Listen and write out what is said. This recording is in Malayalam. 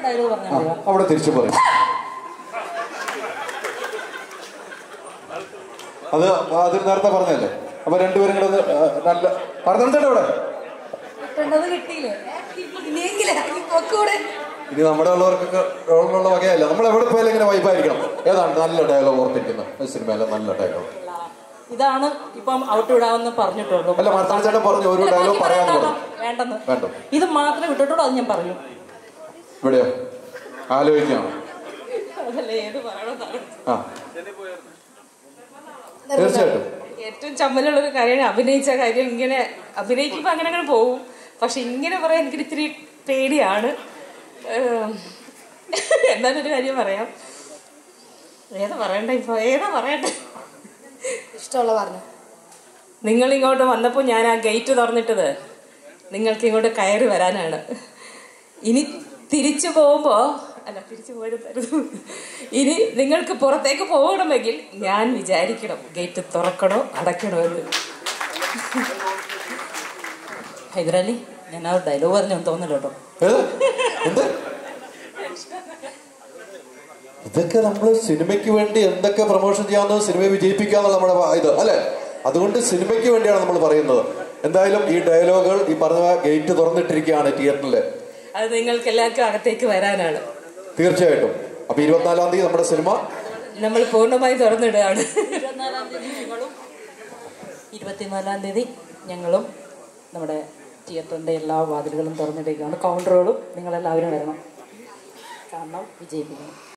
ഡയലോഗ് പറഞ്ഞാൽ മതിയോ അവിടെ തിരിച്ചു പറയും അത് അത് നേരത്തെ പറഞ്ഞല്ലേ അപ്പൊ രണ്ടുപേരും കൂടെ ഒന്ന്, ആ, നല്ല പറഞ്ഞിട്ടുണ്ട് ഇവിടെ കിട്ടേണ്ടത് കിട്ടിയില്ലേ ഇനിയെങ്കിലേ ഈ പൊക്കൂടെ ഇനി നമ്മുടെ ഉള്ളവർക്കൊക്കെ ഉള്ള വകയല്ല നമ്മൾ എവിടെ പോയാലും ഇങ്ങനെ വൈബായിരിക്കണം ഏതാണ് നല്ല ഡയലോഗ് ഓർത്തിരിക്കുന്നത് സിനിമയിലെ നല്ല ഡയലോഗ് ഇതാണ് ഇപ്പം ഔട്ട് വിടാമെന്ന് പറഞ്ഞിട്ടുള്ളൂ അല്ല മാർത്താൻ ചേട്ടൻ പറഞ്ഞു ഒരു ഇല്ല, ഡയലോഗ് ബാക്കി പറയാന്ന് വേണ്ട, പറഞ്ഞു വേണ്ടെന്ന് വേണ്ട ഇത് മാത്രമേ വിട്ടിട്ടുള്ളൂ അത് ഞാൻ പറഞ്ഞു ഇവിടെയോ ആലോചിക്കണം അതല്ലേ ഏത് പറയണമെന്നാണ് ആ തീർച്ചയായിട്ടും ഏറ്റവും ചമ്മലുള്ള ഒരു കാര്യമാണ് അഭിനയിച്ച കാര്യം ഇങ്ങനെ അഭിനയിക്കുമ്പോൾ അങ്ങനെ അങ്ങനെ പോകും പക്ഷെ ഇങ്ങനെ പറയാൻ എനിക്ക് ഇത്തിരി പേടിയാണ് ഏം, എന്നാലും ഒരു കാര്യം പറയാം ഏതാ പറയണ്ട ഇപ്പൊ ഏതാ പറയണ്ടേ ഇഷ്ടമുള്ള പറഞ്ഞു നിങ്ങൾ ഇങ്ങോട്ട് വന്നപ്പോൾ ഞാൻ ആ ഗേറ്റ് തുറന്നിട്ടത് നിങ്ങൾക്ക് ഇങ്ങോട്ട് കയറി വരാനാണ് ഇനി തിരിച്ചു പോകുമ്പോ അല്ല തിരിച്ചു പോയിരുന്നു ഇനി നിങ്ങൾക്ക് പുറത്തേക്ക് പോകണമെങ്കിൽ ഞാൻ വിചാരിക്കണം ഗേറ്റ് തുറക്കണോ അടയ്ക്കണോ എന്ന് ഹൈദരാലി ഞാൻ ആ ഡയലോഗ് പറഞ്ഞു തോന്നില്ല കേട്ടോ ഏത്? എന്ത് ഇതൊക്കെ നമ്മൾ സിനിമയ്ക്ക് വേണ്ടി എന്തൊക്കെ പ്രൊമോഷൻ ചെയ്യാമെന്നോ സിനിമയെ വിജയിപ്പിക്കാന്നുള്ള നമ്മുടെ വ- ഇത് അല്ലെ അതുകൊണ്ട് സിനിമയ്ക്ക് വേണ്ടിയാണ് നമ്മൾ പറയുന്നത് എന്തായാലും ഈ ഡയലോഗുകൾ ഈ പറഞ്ഞ ഗേറ്റ് തുറന്നിട്ടിരിക്കുകയാണ് തിയേറ്ററിൽ അത് നിങ്ങൾക്ക് എല്ലാവർക്കും അകത്തേക്ക് വരാനാണ് തീർച്ചയായിട്ടും അപ്പൊ ഇരുപത്തിനാലാം തീയതി നമ്മുടെ സിനിമ നമ്മൾ പൂർണ്ണമായി തുറന്നിടുകയാണ് ഇരുപത്തിനാലാം തീയതി ഞങ്ങളും ഇരുപത്തിനാലാം തീയതി ഞങ്ങളും നമ്മുടെ തിയേറ്ററിൻ്റെ എല്ലാ വാതിലുകളും തുറന്നിട്ടേക്കാണ് കൗണ്ടറുകളും നിങ്ങളെല്ലാവരും വരണം കാരണം വിജയിപ്പിക്കണം